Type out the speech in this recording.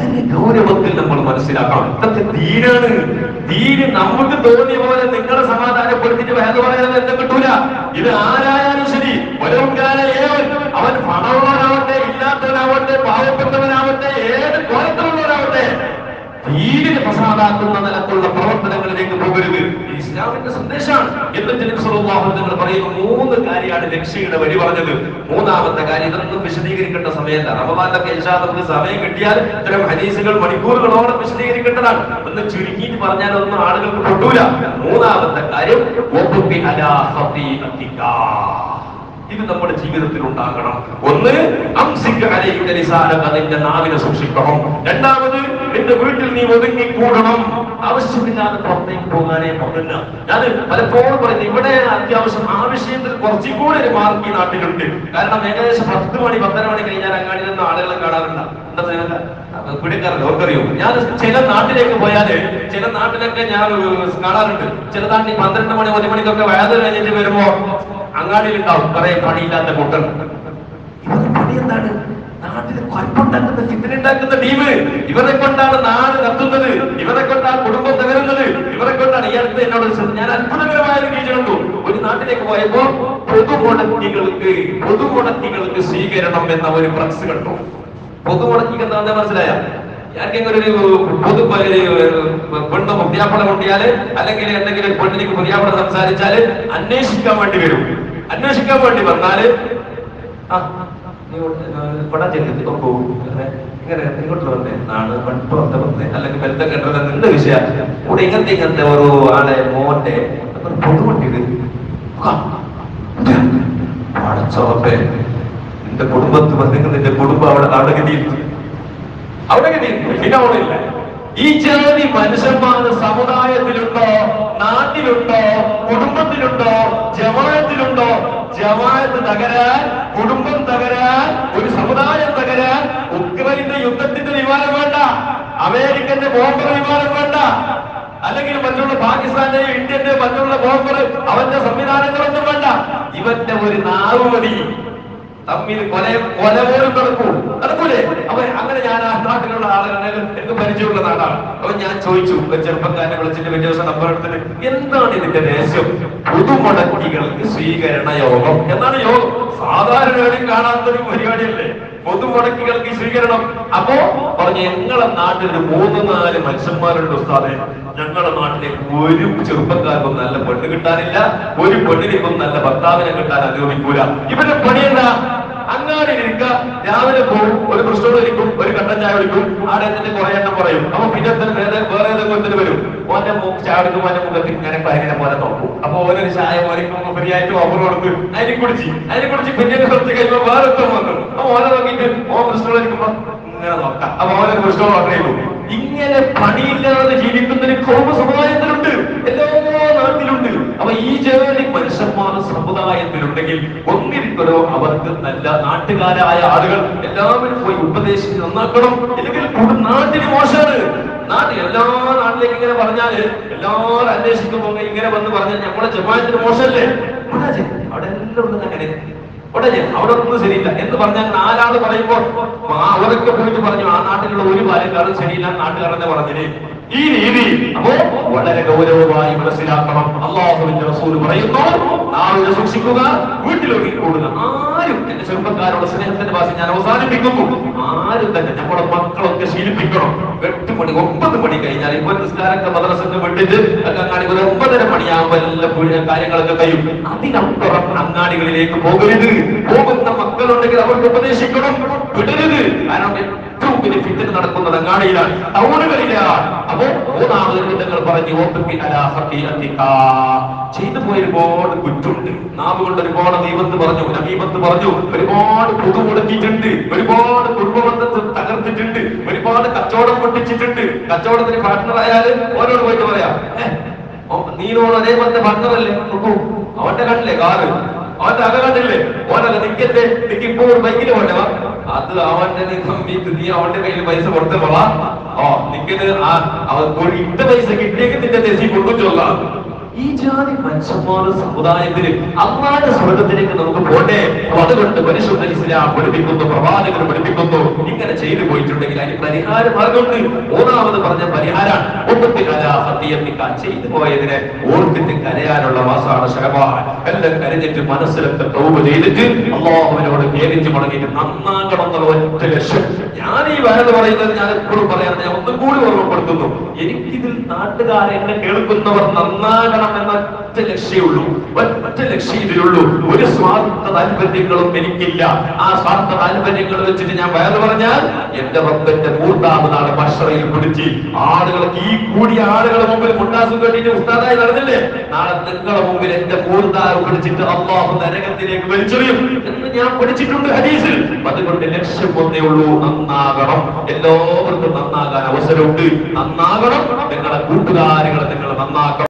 വളരെ ഗൗരവത്തിൽ നമ്മൾ മനസ്സിലാക്കണം ഇതൊക്കെ ദീനാണ് ദീന് നമുക്ക് തോന്നിയ പോലെ നിങ്ങളെ സമാധാനപ്പെടുത്തിട്ട് വേറെ പറയാൻ എന്തും കിട്ടൂല ഇത് ആരായാലും ശരി ഒരവുകാല ഏവൻ അവൻ പണമുള്ളവനാവട്ടെ ഇല്ലാത്തവനാവട്ടെ പാവപ്പെട്ടവനാവട്ടെ ഏത് കോലത്തിലുള്ളവനാവട്ടെ ദീനിനെ പ്രസാദാക്കുന്ന നിലക്കുള്ള പ്രവർത്തനങ്ങളിലേക്ക് പോകരുത് ഇത് ഇസ്ലാമിന്റെ സന്ദേശമാണ് എന്നിട്ട് നബി സല്ലല്ലാഹു അലൈഹി വസല്ലം പറയുന്ന മൂന്ന് കാര്യമാണ് രക്ഷയുടെ വഴി പറഞ്ഞത് മൂന്നാമത്തെ കാര്യം ഇതൊന്നും വിശദീകരിക്കേണ്ട സമയമല്ല റമദാനിലൊക്കെ ഇൻഷാ നമുക്ക് സമയം കിട്ടിയാൽ ഇത്തരം ഹദീസുകൾ മണിക്കൂറുകളോളം വിശദീകരിക്കേണ്ടതാണ് ഒന്ന് ചുരുക്കിയിട്ട് പറഞ്ഞാലൊന്നും ആളുകൾക്ക് പൊട്ടൂല മൂന്നാമത്തെ കാര്യം വഖുഫി അലാ ഖതീഅതിക. ഇത് നമ്മുടെ ജീവിതത്തിൽ ഉണ്ടാകണം ഒന്ന് അംസിക്ക് അലയുടെ നിസാരക നിന്റെ നാവിനെ സൂക്ഷിക്കണം രണ്ടാമത് നിന്റെ വീട്ടിൽ നീ ഒതുങ്ങിക്കൂടണം ആവശ്യമില്ലാതെ പുറത്തേക്ക് പോകാനേ പാടില്ല ഞാൻ പലപ്പോഴും പറയുന്നത് ഇവിടെ അത്യാവശ്യം ആവശ്യത്തിൽ കുറച്ചും കൂടെ ഒരു മാർക്ക് ഈ നാട്ടിലുണ്ട് കാരണം ഏകദേശം പത്ത് മണി പത്തര മണി കഴിഞ്ഞാൽ അങ്ങാടിയിൽ നിന്ന് ആളുകളെ കാണാറുണ്ട് എന്താ നിങ്ങൾക്ക് പിടിക്കാറില്ല ഓർക്കറിയോ ഞാൻ ചില നാട്ടിലേക്ക് പോയാല് ചില നാട്ടിലൊക്കെ ഞാൻ ഏഹ്, കാണാറുണ്ട് ചില നാട്ടിൽ പന്ത്രണ്ട് മണി ഒരു മണിക്കൊക്കെ വേദന കഴിഞ്ഞിട്ട് വരുമ്പോ അങ്ങാടിയിൽ ഉണ്ടാവും കുറെ പണിയില്ലാത്ത കൂട്ടർ ഇവരുടെ പണി എന്താണ് നാട്ടിൽ കുഴപ്പമുണ്ടാക്കുന്ന ഫിത്തിനുണ്ടാക്കുന്ന ടീം ഇവരെ കൊണ്ടാണ് നാട് കത്തുന്നത് ഇവരെ കൊണ്ടാണ് കുടുംബം തകരുന്നത് ഇവരെ കൊണ്ടാണ് ഈ അടുത്ത് എന്നോട് ഒരു ശ്രദ്ധ- ഞാൻ അത്ഭുതകരമായ ഒരു വീഴ്ച കണ്ടു ഒരു നാട്ടിലേക്ക് പോയപ്പോ പൊതുമുടക്കികൾക്ക് പൊതുമുടക്കികൾക്ക് സ്വീകരണം എന്ന ഒരു ഫ്ലക്സ് കണ്ടു പൊതുമുടക്കിക്ക് എന്താണെന്ന് മനസ്സിലായ ആർക്കെങ്കിലും ഒരു പൊതു പെണ്ണ് മുദ്യാപ്പള കൊണ്ടിയാല് അല്ലെങ്കിൽ എന്തെങ്കിലും ഒരു പെണ്ണിലേക്ക് മുദ്യാപ്പള സംസാരിച്ചാല് അന്വേഷിക്കാൻ വേണ്ടി വരും അന്വേഷിക്കാൻ വേണ്ടി വന്നാല് ആ, നീ ഇവിടെ, ആ, ഇവിടെ ചെല്ലുന്നത് ഓ, ഇങ്ങനെ ഇങ്ങനെ ഇങ്ങോട്ട് വന്നേ നാണ് പുറത്തെ വന്നേ അല്ലെങ്കിൽ ബന്ധം കണ്ടത് നിന്റെ വിഷയം ഇവിടെ ഇങ്ങനത്തെ ഇങ്ങനത്തെ ഒരു ആളെ മോന്റെ ഒരു പൊതുവണ്ടി പടച്ചോപ്പേ നിന്റെ കുടുംബത്ത് വന്നെങ്കിൽ നിന്റെ കുടുംബം അവിടെ അവിടെ ഗതിയിൽ അവിടെ ഗതിയിൽ പിന്നെ അവിടെ ഇല്ല ഈ ജാതി മനുഷ്യന്മാർ സമുദായത്തിലുണ്ടോ നാട്ടിലുണ്ടോ കുടുംബത്തിലുണ്ടോ ജമാഅത്തിലുണ്ടോ ജമാഅത്ത് തകരാൻ കുടുംബം തകരാൻ ഒരു സമുദായം തകരാൻ ഉക്രൈന്റെ യുദ്ധത്തിന്റെ വിമാനം വേണ്ട അമേരിക്കന്റെ ബോംബർ വിമാനം വേണ്ട അല്ലെങ്കിൽ മറ്റുള്ള പാകിസ്ഥാന്റെ ഇന്ത്യന്റെ മറ്റുള്ള ബോംബർ അവന്റെ സംവിധാനങ്ങളൊന്നും വേണ്ട ഇവന്റെ ഒരു നാവ് മതി തമ്മിൽ കൊല കൊല പോലും നടക്കൂ നടക്കൂലേ അപ്പൊ അങ്ങനെ ഞാൻ ആ നാട്ടിലുള്ള ആളുകളെ എനിക്ക് പരിചയമുള്ള നാടാണ് അപ്പൊ ഞാൻ ചോദിച്ചു ഒരു ചെറുപ്പക്കാരനെ വിളിച്ചിട്ട് വലിയ ദിവസം നമ്പർ എടുത്തിട്ട് എന്താണ് ഇതിന്റെ രഹസ്യം പുതുമുടക്കികൾക്ക് സ്വീകരണ യോഗം എന്നാണ് യോഗം സാധാരണ എവിടെയും കാണാത്തൊരു പരിപാടിയല്ലേ പൊതുമുടക്കികൾക്ക് സ്വീകരണം അപ്പോ പറഞ്ഞു ഞങ്ങളെ നാട്ടിൽ ഒരു മൂന്ന് നാല് മനുഷ്യന്മാരുണ്ട് ഉസ്താദെ ഞങ്ങളുടെ നാട്ടിലേക്ക് ഒരു ചെറുപ്പക്കാർക്കും നല്ല പെണ്ണ് കിട്ടാനില്ല ഒരു പെണ്ണിനും നല്ല ഭർത്താവിനെ കിട്ടാൻ അനുവദിക്കൂല ഇവരുടെ പണി എന്താ അങ്ങാടി ഇരിക്കുക രാവിലെ പോകും ഒരു ക്രിസ്റ്റോൾ ഇരിക്കും ഒരു കട്ടൻ ചായ കുടിക്കും ആടെ എന്നിട്ട് കുറെ എണ്ണം പറയും അപ്പൊ പിന്നെ തന്നെ വേറെ വേറെ ഏതെങ്കിലും ഒരുത്തന് വരും ഓന്റെ മുഖം ചായ കുടിക്കും ഓന്റെ മുഖത്ത് ഇങ്ങനെ പരിങ്ങനെ പോലെ നോക്കും അപ്പൊ ഓനൊരു ചായ മോനിക്കും ഫ്രീ ആയിട്ട് ഓഫർ കൊടുത്ത് അതിനെ കുടിച്ച് അതിനെ കുടിച്ച് പിന്നെ കുറച്ച് കഴിയുമ്പോ വേറെ ഒരുത്തൻ വന്നു അപ്പൊ ഓനെ നോക്കിയിട്ട് ഓ ക്രിസ്റ്റോൾ ഇരിക്കുമ്പോ ഇങ്ങനെ നോക്കാം അപ്പൊ ഓനെ ക്രിസ്റ്റോൾ ഓർഡർ ചെയ്തു ഇങ്ങനെ പണിയില്ലാതെ ജീവിക്കുന്നതിന് കോമ സമുദായത്തിലുണ്ട് എല്ലാ നാട്ടിലുണ്ട് അപ്പൊ ഈ ജോലി മനുഷ്യന്മാർ സമുദായത്തിലുണ്ടെങ്കിൽ ഒന്നിരിക്കലോ അവർക്ക് നല്ല നാട്ടുകാരായ ആളുകൾ എല്ലാവരും പോയി ഉപദേശിച്ച് നന്നാക്കണം ഇല്ലെങ്കിൽ കൂടു- നാട്ടിന് മോശമാണ് നാട്ടിൽ എല്ലാ നാട്ടിലേക്ക് ഇങ്ങനെ പറഞ്ഞാല് എല്ലാവരും അന്വേഷിക്കുമ്പോ ഇങ്ങനെ വന്ന് പറഞ്ഞാൽ നമ്മളെ ജമാഅത്തിന് മോശമല്ലേ അവിടെ ചെ- അവിടെ എല്ലാം ഉള്ളത് അങ്ങനെ ഉടനെ അവിടെ ഒന്നും ശരിയില്ല എന്ന് പറഞ്ഞാൽ നാലാള് പറയുമ്പോൾ ആ അവരൊക്കെ പോയിട്ട് പറഞ്ഞു ആ നാട്ടിലുള്ള ഒരു പാലക്കാരും ശരിയില്ല നാട്ടുകാരെന്നെ പറഞ്ഞില്ലേ ഈ രീതി അപ്പോ വളരെ ഗൗരവമായി മനസ്സിലാക്കണം അള്ളാഹുവിന്റെ റസൂൽ പറയുന്നു നാവിനെ സൂക്ഷിക്കുക വീട്ടിലൊക്കെ കൂടുക ആരും എന്റെ ചെറുപ്പക്കാരോട് സ്നേഹത്തിന്റെ ഭാഷ ഞാൻ അവസാനിപ്പിക്കുന്നു ആരും തന്നെ നമ്മുടെ മക്കളൊക്കെ ശീലിപ്പിക്കണം എട്ട് മണി ഒമ്പത് മണി കഴിഞ്ഞാൽ ഇപ്പൊ നിസ്കാരത്തെ മദ്രസൊക്കെ വിട്ടിട്ട് ഒക്കെ അങ്ങാടി ഒരു ഒമ്പതര മണിയാകുമ്പോൾ എല്ലാ പുഴ- കാര്യങ്ങളൊക്കെ കഴിയും അതിനപ്പുറം അങ്ങാടികളിലേക്ക് പോകരുത് പോകുന്ന മക്കളുണ്ടെങ്കിൽ അവർക്ക് ഉപദേശിക്കണം വിടരുത് കാരണം ഏറ്റവും വലിയ ഫിത്തിന് നടക്കുന്നത് അങ്ങാടിയിലാണ് ടൗണുകളിലാണ് അപ്പോ മൂന്നാമത് നിങ്ങൾ പറഞ്ഞു "ഓപ്പത്തി അലാ ഖത്തിഅത്തിക." ചെയ്തു പോയ ഒരുപാട് കുറ്റുണ്ട് നാവ് കൊണ്ട് ഒരുപാട് ദൈവത്ത് പറഞ്ഞു നബീപത്ത് പറഞ്ഞു ഒരുപാട് പൊതു മുടക്കിയിട്ടുണ്ട് ഒരുപാട് കുടുംബബന്ധത്തെ തകർത്തിട്ടുണ്ട് ഒരുപാട് കച്ചവടം പൊട്ടിച്ചിട്ടുണ്ട് കച്ചവടത്തിന് പാർട്ട്ണർ ആയാല് ഓരോട് പോയിട്ട് പറയാം "ഏ, ഓ, നീനോട് അതേപോലത്തെ പാർട്ട്ണറല്ലേ നോക്കൂ അവന്റെ കണ്ടില്ലേ കാറ് അവന്റെ അക കണ്ടില്ലേ ഓനല്ല നിക്കത്തെ നിക്ക് ഇപ്പൊ ഒരു ബൈക്കിൽ വേണ്ടവാ അത് അവന്റെ നീ തമ്മിട്ട് നീ അവന്റെ കയ്യിൽ പൈസ കൊടുത്ത പോളാ ഓ നിക്കത് ആ അവൻ ഒരു ഇട്ട പൈസ കിട്ടിയെങ്കിൽ നിന്റെ തെസി കൊടുക്കും ചൊല്ലാം ഈ ജാതി മനുഷ്യന്മാരുടെ സമുദായത്തിന് അള്ളാന്റെ സ്വർഗത്തിലേക്ക് നമുക്ക് പോട്ടെ അപ്പൊ അതുകൊണ്ട് പരിശുദ്ധ ഇസ്ലാം പഠിപ്പിക്കുന്നു പ്രവാചകർ പഠിപ്പിക്കുന്നു ഇങ്ങനെ ചെയ്തു പോയിട്ടുണ്ടെങ്കിൽ അതിന് പരിഹാര മാർഗമുണ്ട് മൂന്നാമത് പറഞ്ഞ പരിഹാരം ഒപ്പത്തി കലാ സത്യത്തിക്കാൻ ചെയ്തു പോയതിനെ ഓർത്തിട്ട് കരയാനുള്ള മാസമാണ് ശകവാൻ എല്ലാം കരഞ്ഞിട്ട് മനസ്സിലൊക്കെ തോവ് ചെയ്തിട്ട് അള്ളാഹുവിനോട് ഖേദിച്ച് മടങ്ങിയിട്ട് നന്നാകണം എന്നുള്ള ഒറ്റ ലക്ഷ്യം ഞാൻ ഈ വരത് പറയുന്നത് ഞാൻ എപ്പോഴും പറയാൻ ഞാൻ ഒന്നും കൂടി ഓർമ്മപ്പെടുത്തുന്നു എനിക്കിതിൽ നാട്ടുകാരെ എന്നെ കേൾക്കുന്നവർ നന്നാകണം എന്ന ഒറ്റ ലക്ഷ്യമുള്ളൂ ഒറ്റ ലക്ഷ്യം ഇതിലുള്ളൂ ഒരു സ്വാർത്ഥ താല്പര്യങ്ങളും എനിക്കില്ല ആ സ്വാർത്ഥ താല്പര്യങ്ങൾ വെച്ചിട്ട് ഞാൻ വയറ് പറഞ്ഞാൽ എന്റെ റബ്ബന്റെ മൂർത്താമതാണ് ഭക്ഷണയിൽ പിടിച്ച് ആളുകൾക്ക് ഈ കൂടിയ ആളുകളുടെ മുമ്പിൽ മുണ്ടാസും കെട്ടിട്ട് ഉസ്താദായി നടന്നില്ലേ നാളെ നിങ്ങളുടെ മുമ്പിൽ എന്റെ മൂർത്താവ് പിടിച്ചിട്ട് അള്ളാഹു നരകത്തിലേക്ക് വലിച്ചെറിയും എന്ന് ഞാൻ പഠിച്ചിട്ടുണ്ട് ഹദീസിൽ അതുകൊണ്ട് ലക്ഷ്യം ഒന്നേ ഉള്ളൂ നന്നാകണം എല്ലാവർക്കും നന്നാകാൻ അവസരമുണ്ട് നന്നാകണം നിങ്ങളെ കൂട്ടുകാരികളെ നിങ്ങൾ നന്നാക്കണം